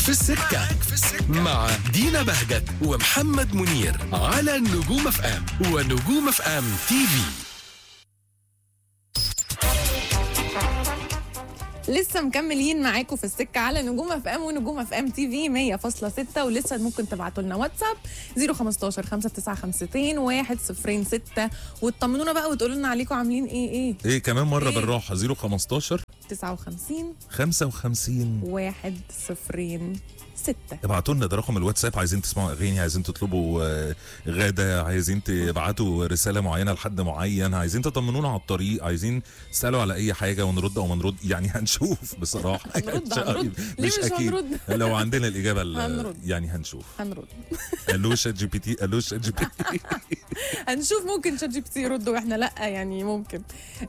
في السكة مع دينا بهجت ومحمد منير على نجوم اف ام ونجوم اف ام تي في لسه مكملين معاكم في السكه على نجوم اف ام ونجوم اف ام تي في 100.6 ولسه ممكن تبعتوا لنا واتساب 015 5952 106 وتطمنونا بقى وتقولوا لنا عليكم عاملين ايه ايه ايه كمان مره إيه؟ بالراحه 015 59 55 106 ابعتوا لنا ده رقم الواتساب عايزين تسمعوا اغاني عايزين تطلبوا آه، غدا عايزين تبعتوا رساله معينه لحد معين عايزين تطمنونا على الطريق عايزين تسالوا على اي حاجه ونرد او ما نرد يعني هنشوف بصراحه هنرد هنرد ليه مش هنرد لو عندنا الاجابه ال- هنرد. يعني هنشوف هنرد الو شات جي بي تي الو شات جي بي تي هنشوف ممكن شات جي بي تي يرد واحنا لا يعني ممكن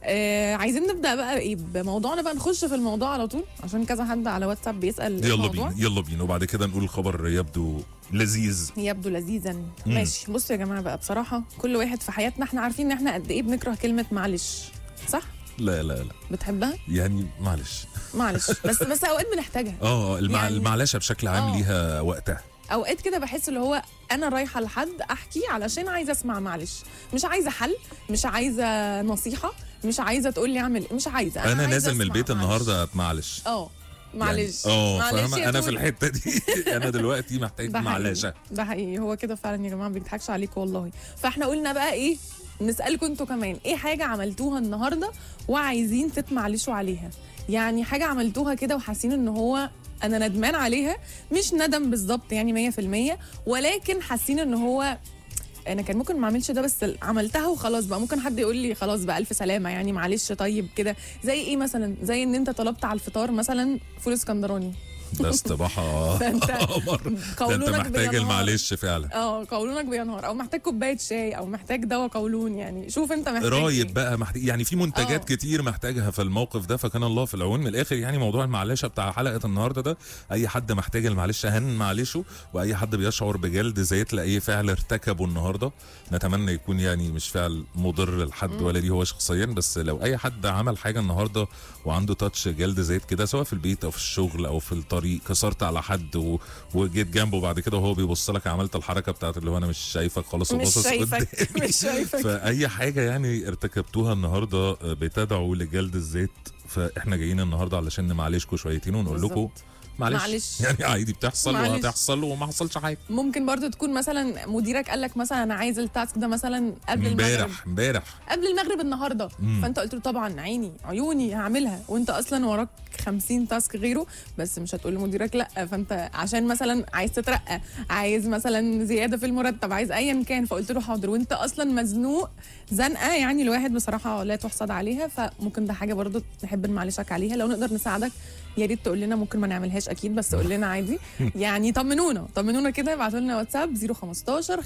آه عايزين نبدا بقى ايه بموضوعنا بقى نخش في الموضوع على طول عشان كذا حد على واتساب بيسال يلا الموضوع. بينا يلا بينا وبعد كده نقول الخبر يبدو لذيذ يبدو لذيذا ماشي بصوا يا جماعه بقى بصراحه كل واحد في حياتنا احنا عارفين ان احنا قد ايه بنكره كلمه معلش صح لا لا لا بتحبها يعني معلش معلش بس بس اوقات بنحتاجها اه المع... يعني- المعلشه بشكل عام آه. ليها وقتها اوقات كده بحس اللي هو انا رايحه لحد احكي علشان عايزه اسمع معلش مش عايزه حل مش عايزه نصيحه مش عايزه تقول لي اعمل إيه، مش عايزه انا عايزة نازل من أسمع البيت معلش. النهارده معلش اه معلش يعني- اه معلش فاهمه يا انا في توني. الحته دي انا دلوقتي محتاج ده حقيقي. معلشه ده حقيقي هو كده فعلا يا جماعه ما بيضحكش عليكم والله فاحنا قلنا بقى ايه نسالكم انتوا كمان ايه حاجه عملتوها النهارده وعايزين تتمعلشوا عليها يعني حاجه عملتوها كده وحاسين ان هو انا ندمان عليها مش ندم بالظبط يعني 100% ولكن حاسين ان هو انا كان ممكن ما اعملش ده بس عملتها وخلاص بقى ممكن حد يقول لي خلاص بقى الف سلامه يعني معلش طيب كده زي ايه مثلا زي ان انت طلبت على الفطار مثلا فول اسكندراني ده استباحه ده انت قمر ده انت قولونك محتاج بينهار. المعلش فعلا اه قولونك بينهار او محتاج كوبايه شاي او محتاج دواء قولون يعني شوف انت محتاج رايب إيه. بقى محتاج يعني في منتجات آه. كتير محتاجها في الموقف ده فكان الله في العون من الاخر يعني موضوع المعلشه بتاع حلقه النهارده ده اي حد محتاج المعلشه هنمعلشه واي حد بيشعر بجلد ذات لاي فعل ارتكبه النهارده نتمنى يكون يعني مش فعل مضر لحد ولا ليه هو شخصيا بس لو اي حد عمل حاجه النهارده وعنده تاتش جلد ذات كده سواء في البيت او في الشغل او في الطريق كسرت على حد و... وجيت جنبه بعد كده وهو بيبص لك عملت الحركه بتاعت اللي هو انا مش شايفك خالص مش وباصص شايفك قدامي. مش شايفك فاي حاجه يعني ارتكبتوها النهارده بتدعو لجلد الذات فاحنا جايين النهارده علشان نمعلشكم شويتين ونقول لكم بالظبط. معلش. معلش. يعني عادي بتحصل معلش. وهتحصل وما حصلش حاجه ممكن برضو تكون مثلا مديرك قال لك مثلا انا عايز التاسك ده مثلا قبل المغرب امبارح امبارح قبل المغرب النهارده فانت قلت له طبعا عيني عيوني هعملها وانت اصلا وراك 50 تاسك غيره بس مش هتقول لمديرك لا فانت عشان مثلا عايز تترقى عايز مثلا زياده في المرتب عايز ايا كان فقلت له حاضر وانت اصلا مزنوق زنقه يعني الواحد بصراحه لا تحسد عليها فممكن ده حاجه برضو نحب نمعلشك عليها لو نقدر نساعدك يا ريت تقول لنا ممكن ما نعملهاش اكيد بس قول لنا عادي يعني طمنونا طمنونا كده ابعتوا لنا واتساب 015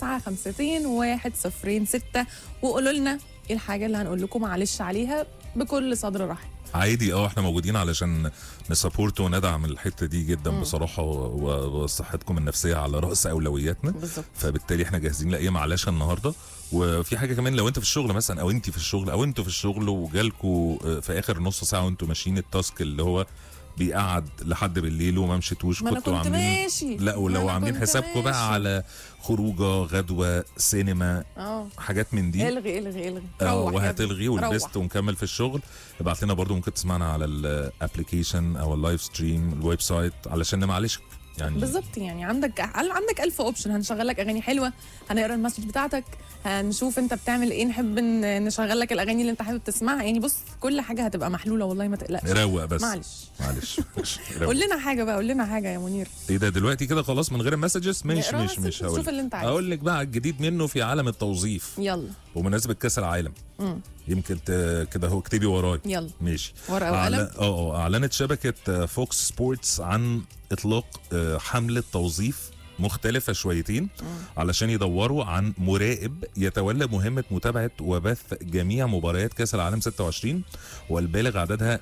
5952 106 وقولوا لنا ايه الحاجه اللي هنقول لكم معلش عليها بكل صدر رحب عادي اه احنا موجودين علشان نسابورت وندعم الحته دي جدا بصراحه و- وصحتكم النفسيه على راس اولوياتنا بالظبط فبالتالي احنا جاهزين لاي معلشه النهارده وفي حاجه كمان لو انت في الشغل مثلا او انت في الشغل او انتوا في الشغل وجالكوا آه، في اخر نص ساعه وانتوا ماشيين التاسك اللي هو بيقعد لحد بالليل وما مشيتوش ما انا كنتوا كنت عاملين ماشي لا ما ولو أنا عاملين كنت حسابكم بقى ماشي. على خروجه غدوه سينما اه حاجات من دي الغي الغي الغي آه، روح يا وهتلغي ابني، ولبست روح. ومكمل في الشغل ابعت لنا برضو ممكن تسمعنا على الابلكيشن او اللايف ستريم الويب سايت علشان نمعلشك يعني بالظبط يعني عندك عندك ألف اوبشن هنشغل لك اغاني حلوه هنقرا المسج بتاعتك هنشوف انت بتعمل ايه نحب ن- نشغل لك الاغاني اللي انت حابب تسمعها يعني بص كل حاجه هتبقى محلوله والله ما تقلقش روق بس معلش معلش روق. قول لنا حاجه بقى قول لنا حاجه يا منير ايه ده دلوقتي كده خلاص من غير المسجز مش نقرا مش مش messages، هقول شوف اللي انت عايزه. هقول لك بقى الجديد منه في عالم التوظيف يلا بمناسبه كاس العالم يمكن ت- كده اهو اكتبي وراي يلا ماشي ورقة أعلن- وقلم؟ اه اه اعلنت شبكه فوكس سبورتس عن اطلاق آه، حمله توظيف مختلفة شويتين علشان يدوروا عن مراقب يتولى مهمة متابعة وبث جميع مباريات كأس العالم 26 والبالغ عددها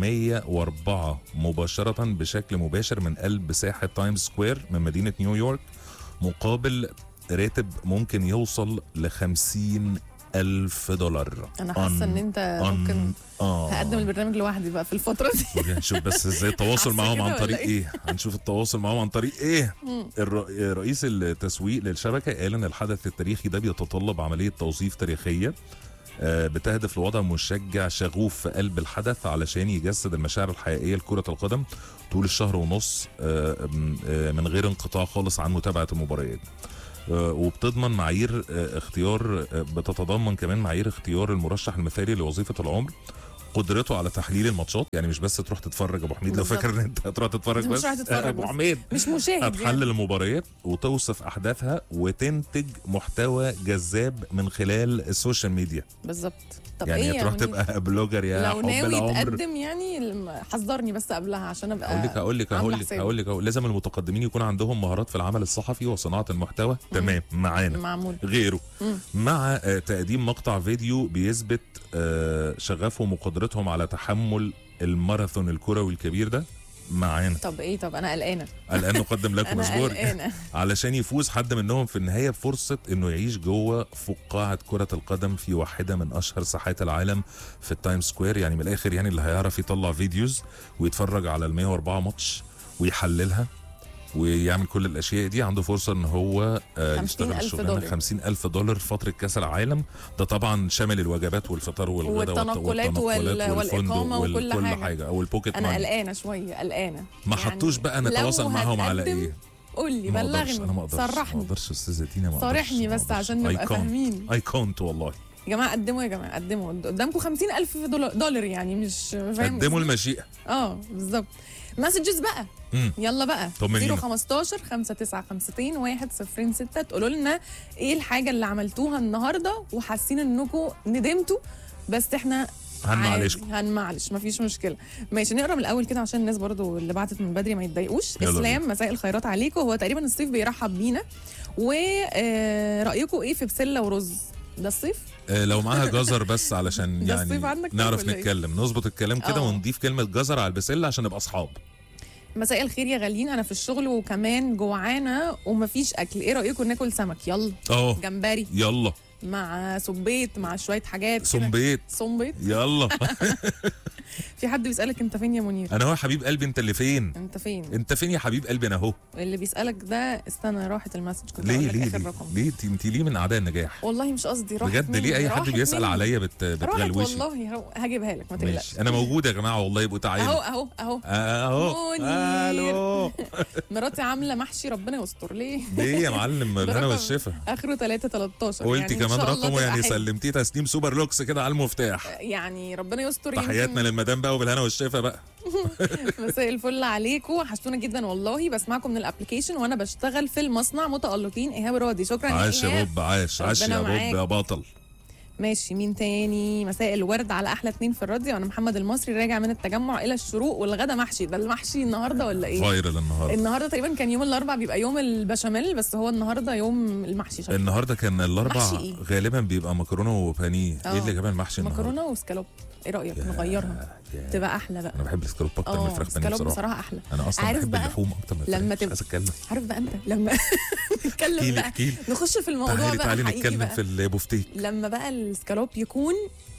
104 مباشرة بشكل مباشر من قلب ساحة تايمز سكوير من مدينة نيويورك مقابل راتب ممكن يوصل ل 50 ألف دولار انا حاسه ان انت ممكن اه هقدم البرنامج لوحدي بقى في الفتره دي هنشوف بس ازاي التواصل حاسة معاهم كده عن ولا طريق إيه؟ ايه هنشوف التواصل معاهم عن طريق ايه الر- رئيس التسويق للشبكه قال ان الحدث التاريخي ده بيتطلب عمليه توظيف تاريخيه آه، بتهدف لوضع مشجع شغوف في قلب الحدث علشان يجسد المشاعر الحقيقيه لكره القدم طول الشهر ونص آه، م- آه، من غير انقطاع خالص عن متابعه المباريات آه، وبتضمن معايير آه، اختيار آه، بتتضمن كمان معايير اختيار المرشح المثالي لوظيفه العمر قدرته على تحليل الماتشات يعني مش بس تروح تتفرج يا ابو حميد لو بالظبط. فاكر ان انت هتروح تتفرج مش بس رايح تتفرج آه، ابو بس. حميد مش مشاهد يعني. هتحلل المباريات وتوصف احداثها وتنتج محتوى جذاب من خلال السوشيال ميديا بالظبط طب يعني ايه تروح يا منير؟ تبقى بلوجر يا لو حب ناوي العمر تقدم يعني الم- حذرني بس قبلها عشان ابقى هقول لك هقول لك عاملة هقول لك حسابي. هقول لك هقول- لازم المتقدمين يكون عندهم مهارات في العمل الصحفي وصناعه المحتوى تمام معانا معمول غيره مم. مع آه، تقديم مقطع فيديو بيثبت آه، شغفهم وقدرتهم على تحمل الماراثون الكروي الكبير ده معانا طب ايه طب انا قلقانه الان نقدم لكم انا اسبوع قلقانه علشان يفوز حد منهم في النهايه بفرصه انه يعيش جوه فقاعه كره القدم في واحده من اشهر ساحات العالم في التايم سكوير يعني من الاخر يعني اللي هيعرف يطلع فيديوز ويتفرج على ال 104 ماتش ويحللها ويعمل كل الاشياء دي عنده فرصه ان هو آه، 50 يشتغل ألف الشغلانه دولار. 50 الف دولار في فتره كاس العالم ده طبعا شامل الوجبات والفطار والغداء والت- والتنقلات وال- والفندق والإقامة وكل وكل حاجة. حاجه او البوكيت انا ماني قلقانه شويه قلقانه ما يعني حطوش بقى لو نتواصل معاهم على هتقدم، ايه قول لي ما أقدرش، انا ما بلغني اقدرش ما صرحني اقدرش استاذه تينا ما صارحني بس عشان نبقى فاهمين. اي كونت والله يا جماعه قدموا يا جماعه قدموا قدامكم 50000 دولار, دولار يعني مش فاهم قدموا المشيئه اه بالظبط مسجز بقى مم. يلا بقى طمنينا. 015 5952 106 تقولوا لنا ايه الحاجه اللي عملتوها النهارده وحاسين انكم ندمتوا بس احنا هنمعلشكم. عادي، هنمعلش مفيش مشكله ماشي نقرا من الاول كده عشان الناس برضو اللي بعتت من بدري ما يتضايقوش يلا اسلام مساء الخيرات عليكم هو تقريبا الصيف بيرحب بينا ورايكم ايه في بسله ورز ده الصيف آه لو معاها جزر بس علشان ده يعني الصيف عندك طب نعرف ولا إيه؟ نتكلم نظبط الكلام كده آه. ونضيف كلمه جزر على البسله عشان نبقى اصحاب مساء الخير يا غاليين انا في الشغل وكمان جوعانه ومفيش اكل ايه رايكم ناكل سمك يلا اه جمبري يلا مع سبيت مع شويه حاجات كده. سنبيت سنبيت يلا في حد بيسالك انت فين يا منير انا هو يا حبيب قلبي انت اللي فين انت فين انت فين يا حبيب قلبي انا اهو اللي بيسالك ده استنى راحت المسج كنت ليه هقول لك ليه اخر ليه رقم ليه انت- انت ليه من اعداء النجاح والله مش قصدي راحت بجد ليه اي مني، حد راحت بيسال مني. عليا بت... راحت بتغلوشي والله هو- هجيبها لك ما تقلقش ماشي انا موجود يا جماعه والله يبقوا تعالوا اهو اهو اهو اهو منير. الو مراتي عامله محشي ربنا يستر ليه ليه يا معلم الهنا برقم والشفا اخره 3 13 قلت يعني إن كمان شاء الله رقمه تبقى يعني حلو. سلمتيه تسليم سوبر لوكس كده على المفتاح يعني ربنا يستر يمكن تحياتنا للمدام بقى وبالهنا والشفا بقى مساء الفل عليكم وحشتونا جدا والله بسمعكم من الابلكيشن وانا بشتغل في المصنع متالقين ايهاب راضي شكرا عاش يا إيهاب. بوب عاش عاش ربنا يا بوب معاك. يا بطل ماشي مين تاني مساء الورد على احلى اتنين في الراديو انا محمد المصري راجع من التجمع الى الشروق والغدا محشي ده المحشي النهارده ولا ايه فايرل النهارده النهارده تقريبا كان يوم الاربع بيبقى يوم البشاميل بس هو النهارده يوم المحشي شكله النهارده كان الاربع محشي إيه؟ غالبا بيبقى مكرونه وبانيه آه. ايه اللي جاب المحشي النهارده مكرونه وسكالوب ايه رايك نغيرها يا- تبقى احلى بقى انا بحب السكالوب اكتر من اه الفراخ بانيه سكالوب بصراحه بصراحه احلى انا اصلا عارف بحب بقى اللحوم اكتر من الفراخ لما مش تبقى- عايز اتكلم عارف بقى انت لما نتكلم احكيلي بقى احكيلي نخش في الموضوع تعالي بقى تعالي حقيقي نتكلم بقى. في البوفتيك لما بقى السكالوب يكون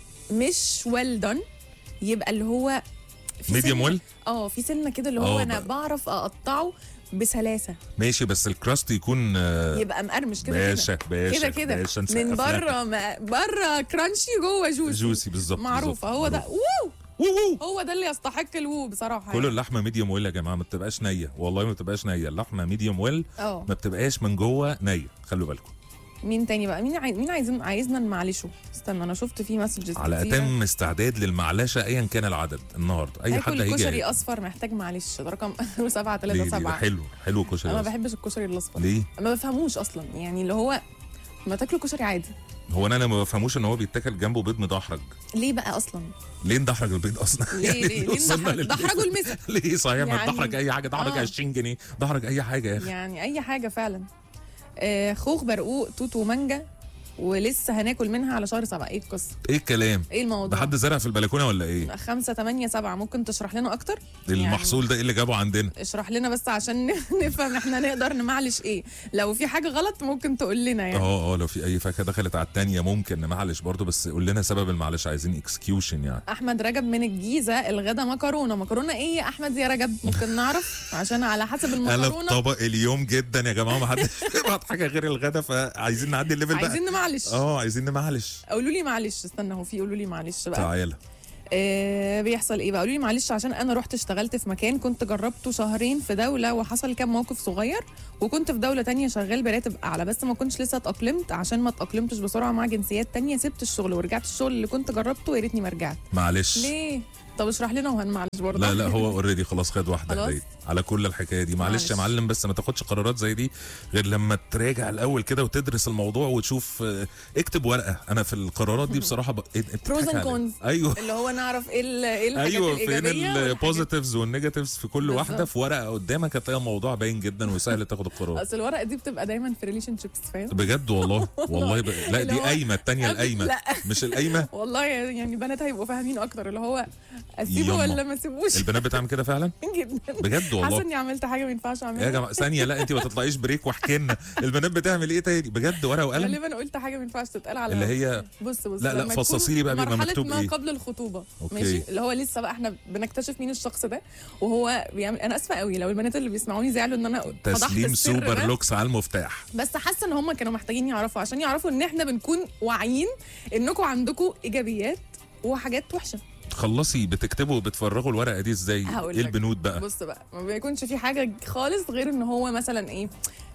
مش ويل دون يبقى اللي هو في ميديوم سنة- ويل اه في سنه كده اللي هو اه انا بقى. بعرف اقطعه بسلاسه ماشي بس الكراست يكون آه، يبقى مقرمش كده كده باشا باشا كده كده باشا من نسقف لها. بره ما بره كرانشي جوه جوسي جوسي بالظبط معروفه بالظبط، هو ده معروف. وو وو وو هو ده اللي يستحق الوو بصراحه كل يعني. اللحمه ميديوم ويل يا جماعه ما بتبقاش نيه والله ما بتبقاش نيه اللحمه ميديوم ويل اه ما بتبقاش من جوه نيه خلوا بالكم مين تاني بقى مين عاي... مين عايزين عايزنا نمعلشه استنى انا شفت فيه مسجز على اتم استعداد للمعلشه ايا كان العدد النهارده اي حد هاكل هيجي كشري هيجي. اصفر محتاج معلش ده رقم 7 ليه- 3 ليه؟ ده 7 حلو حلو كشري انا ما أصلاً. بحبش الكشري الاصفر ليه ما بفهموش اصلا يعني اللي هو ما تاكلوا كشري عادي هو انا انا ما بفهموش ان هو بيتاكل جنبه بيض مدحرج ليه بقى اصلا ليه ندحرج البيض اصلا ليه ليه ليه وصلنا ندحرج- لل- دحرجوا المسا ليه صحيح ما يعني- تدحرج اي حاجه دحرج آه. 20 جنيه دحرج اي حاجه يا اخي يعني اي حاجه فعلا آه خوخ برقوق توت ومانجا ولسه هناكل منها على شهر سبعة ايه القصه ايه الكلام ايه ده الموضوع حد زرع في البلكونه ولا ايه خمسة تمانية سبعة ممكن تشرح لنا أكتر؟ المحصول ده ايه اللي جابه عندنا يعني اشرح لنا بس عشان نفهم احنا نقدر نمعلش ايه لو في حاجة غلط ممكن تقول لنا يعني اه اه لو في اي فاكهه دخلت على التانية ممكن نمعلش برضو بس قول لنا سبب المعلش عايزين اكسكيوشن يعني احمد رجب من الجيزه الغدا مكرونه مكرونه ايه يا احمد يا رجب ممكن نعرف عشان على حسب قلب المكرونه طبق اليوم جدا يا جماعه ما حدش يبعت حاجه غير الغدا فعايزين نعدي الليفل بقى عايزين نمعلش اه عايزين نمعلش قولوا لي معلش استنى هو في قولوا لي معلش بقى تعالى آه بيحصل ايه بقى قولوا لي معلش عشان انا رحت اشتغلت في مكان كنت جربته شهرين في دوله وحصل كام موقف صغير وكنت في دوله تانية شغال براتب اعلى بس ما كنتش لسه اتاقلمت عشان ما اتاقلمتش بسرعه مع جنسيات تانية سبت الشغل ورجعت الشغل اللي كنت جربته يا ريتني ما رجعت معلش ليه طب اشرح لنا وهنمعلش برضه لا لا هو اوريدي خلاص خد واحده خلاص؟ هديه على كل الحكايه دي معلش معلش. يا معلم بس ما تاخدش قرارات زي دي غير لما تراجع الاول كده وتدرس الموضوع وتشوف آه، اكتب ورقه انا في القرارات دي بصراحه ب... إيه- بتضحك Pros and عليا. cons. ايوه اللي هو نعرف ايه ال- ايه الحاجات ايوه فين الايجابيه والحاجات- البوزيتيفز والنيجاتيفز في كل واحده بالظبط. في ورقه قدامك هتلاقي الموضوع باين جدا وسهل تاخد القرار اصل الورقه دي بتبقى دايما في ريليشن شيبس فاهم بجد والله والله ب... لا اللي دي هو- قايمه التانيه قبل- القايمه لا. مش القايمه والله يعني بنات هيبقوا فاهمين اكتر اللي هو اسيبه يما. ولا ما اسيبوش البنات بتعمل كده فعلا جدا بجد حاسه والله اني عملت حاجه ما ينفعش يا اعملها جماعه ثانيه لا انت ما تطلعيش بريك واحكي لنا البنات بتعمل ايه تاني بجد ورقه وقلم غالبا قلت حاجه ما ينفعش تتقال على اللي هي بص بص لا، لا، لما فصصي تكون لي بقى بيبقى مرحلة مكتوب ما إيه. قبل الخطوبه أوكي. ماشي اللي هو لسه بقى احنا بنكتشف مين الشخص ده وهو بيعمل انا اسفه قوي لو البنات اللي بيسمعوني زعلوا ان انا فضحت تسليم السر سوبر ده. لوكس على المفتاح بس حاسه ان هم كانوا محتاجين يعرفوا عشان يعرفوا ان احنا بنكون واعيين انكم عندكم ايجابيات وحاجات وحشه خلصي بتكتبوا وبتفرغوا الورقه دي ازاي هقول ايه لك. البنود بقى بص بقى ما بيكونش في حاجه خالص غير ان هو مثلا ايه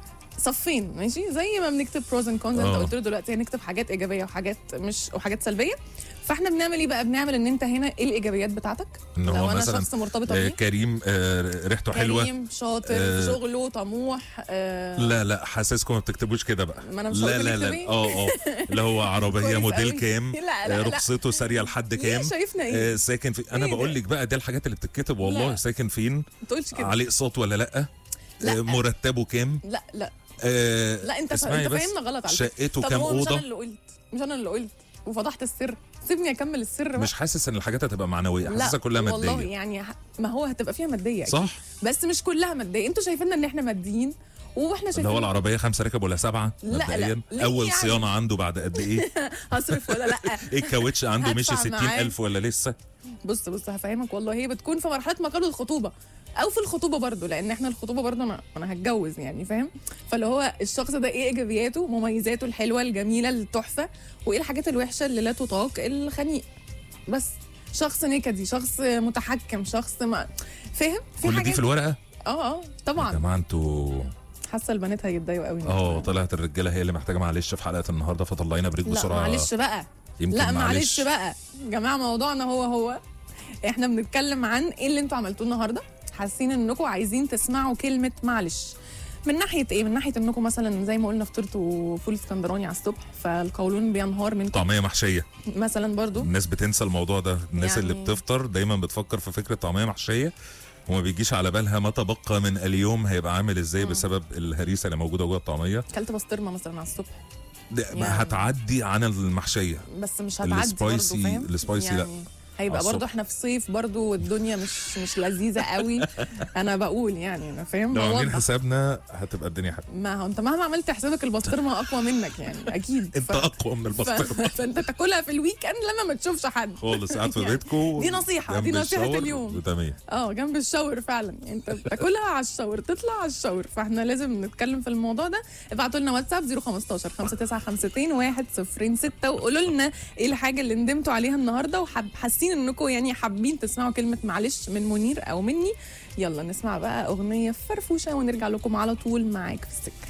صفين ماشي زي ما بنكتب بروز اند كونز انت آه. قلت له دلوقتي هنكتب حاجات ايجابيه وحاجات مش وحاجات سلبيه فاحنا بنعمل ايه بقى بنعمل ان انت هنا ايه الايجابيات بتاعتك ان لو هو انا مثلا شخص مرتبطه آه بيه كريم آه ريحته حلوه كريم شاطر آه. في شغله طموح آه لا لا حاسسكم ما بتكتبوش كده بقى ما أنا مش لا هقول لا لك لا تبيه. اه اه اللي هو عربيه كويس موديل أوي. كام لا، لا، آه، لا. رخصته ساريه لحد ليه كام شايفنا ايه آه ساكن في انا إيه بقول ده؟ لك بقى دي الحاجات اللي بتتكتب والله لا. ساكن فين ما تقولش كده عليه اقساط ولا لا لا. آه مرتبه كام لا لا آه لا انت فا... اسمعي انت بس. فاهمنا غلط على فكره شقته طب كام هو مش انا اوضه اللي قلت مش انا اللي قلت وفضحت السر سيبني اكمل السر بقى مش حاسس ان الحاجات هتبقى معنويه لا حاسسها كلها والله ماديه يعني ه- ما هو هتبقى فيها ماديه أكيد. صح بس مش كلها ماديه انتوا شايفيننا ان احنا ماديين واحنا اللي شايفين هو العربيه خمسه ركب ولا سبعه لا، لا. مبدئيا ليه اول يعني؟ صيانه عنده بعد قد ايه هصرف ولا لا ايه الكاوتش عنده هدفع مشي 60000 ولا لسه بص بص هفهمك والله هي بتكون في مرحله ما قبل الخطوبه او في الخطوبه برضو لان احنا الخطوبه برضو انا انا هتجوز يعني فاهم فاللي هو الشخص ده ايه ايجابياته مميزاته الحلوه الجميله التحفه وايه الحاجات الوحشه اللي لا تطاق الخنيق بس شخص نكدي شخص متحكم شخص ما فاهم في كل دي حاجات في الورقه اه اه يا طبعا جماعه انتوا حاسه البنات هيتضايقوا قوي اه طلعت الرجاله هي اللي محتاجه معلش في حلقه النهارده فطلعينا بريك لا بسرعه معلش بقى يمكن لا معلش بقى يا جماعه موضوعنا هو هو احنا بنتكلم عن ايه اللي انتوا عملتوه النهارده حاسين انكم عايزين تسمعوا كلمه معلش من ناحيه ايه من ناحيه انكم مثلا زي ما قلنا فطرتوا فول اسكندراني على الصبح فالقولون بينهار منكم طعميه محشيه مثلا برضو الناس بتنسى الموضوع ده الناس يعني- اللي بتفطر دايما بتفكر في فكره طعميه محشيه وما بيجيش على بالها ما تبقى من اليوم هيبقى عامل ازاي بسبب الهريسه اللي موجوده جوه الطعميه اكلت بسطرمه مثلا على الصبح ده يعني- ما هتعدي عن المحشيه بس مش هتعدي برضو السبايسي- فاهم السبايسي لا. يعني هيبقى على برضو الصبح. احنا في صيف برضو والدنيا مش مش لذيذه قوي انا بقول يعني انا فاهم لو عاملين بوضح. حسابنا هتبقى الدنيا حلوه ما هو انت مهما عملت حسابك البسطرمه اقوى منك يعني اكيد انت اقوى من ف... البسطرمه فانت تاكلها في الويك اند لما ما تشوفش حد خالص قاعد في يعني بيتكم دي نصيحة، دي جنب نصيحة الشاور اليوم. تمام اه جنب الشاور فعلا يعني انت بتاكلها على الشاور تطلع على الشاور فاحنا لازم نتكلم في الموضوع ده ابعتوا لنا واتساب 015 5952 106 وقولوا لنا ايه الحاجه اللي ندمتوا عليها النهارده وحاسين انكم يعني حابين تسمعوا كلمه معلش من منير او مني يلا نسمع بقى اغنيه فرفوشه ونرجع لكم على طول معاك في السكه